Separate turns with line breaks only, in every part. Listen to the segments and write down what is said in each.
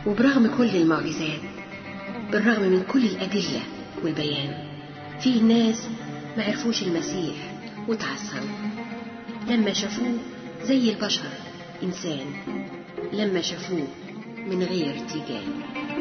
وبرغم كل المعجزات بالرغم من كل الأدلة والبيان في ناس ما عرفوش المسيح وتعثروا لما شافوه زي البشر إنسان لما شافوه من غير تيجان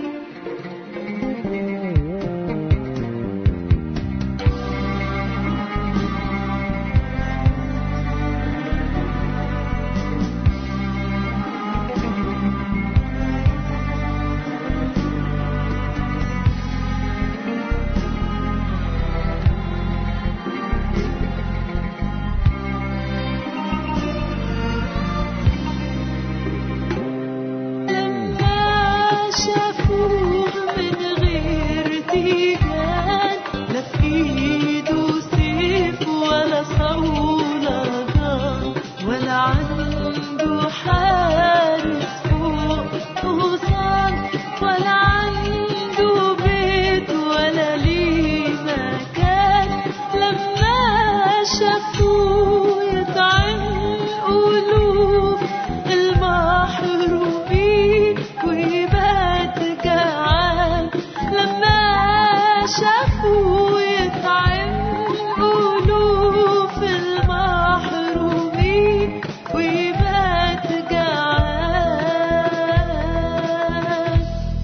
لما شافوه من غير تيجان لا في ايده سيف ولا صولجان ولا عنده حارس فوق حصان ولا عنده بيت ولا ليه مكان لما شافوه يطعم قلوب المحرومين ويبات جعان لما شافوه يطعم قلوب المحرومين ويبات جعان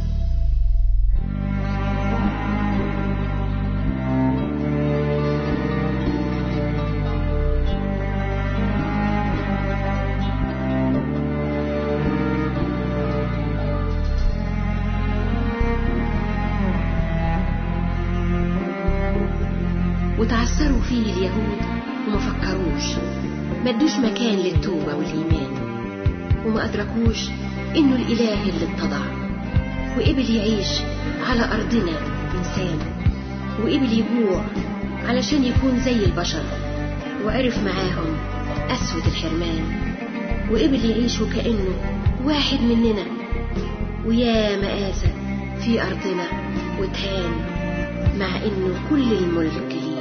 وتعثروا فيه اليهود وما فكروش ما ادوش مكان للتوبة والإيمان وما أدركوش إنه الإله اللي اتضع وقبل يعيش على أرضنا إنسان وقبل يجوع علشان يكون زي البشر وعرف معاهم أسود الحرمان وقبل يعيش وكأنه واحد مننا ويا مآسى في أرضنا وتهان مع إنه كل الملك ليه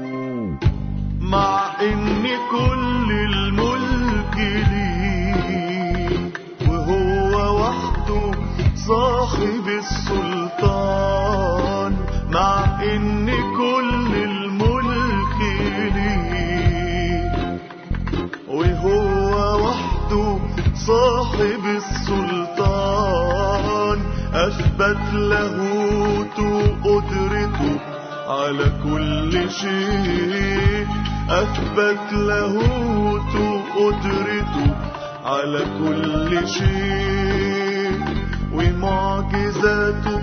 مع ان كل الملك ليه وهو وحده صاحب السلطان مع ان كل الملك ليه وهو وحده صاحب السلطان أثبت لاهوته قدرته على كل شيء أثبت لاهوته قدرته على كل شيء ومعجزاته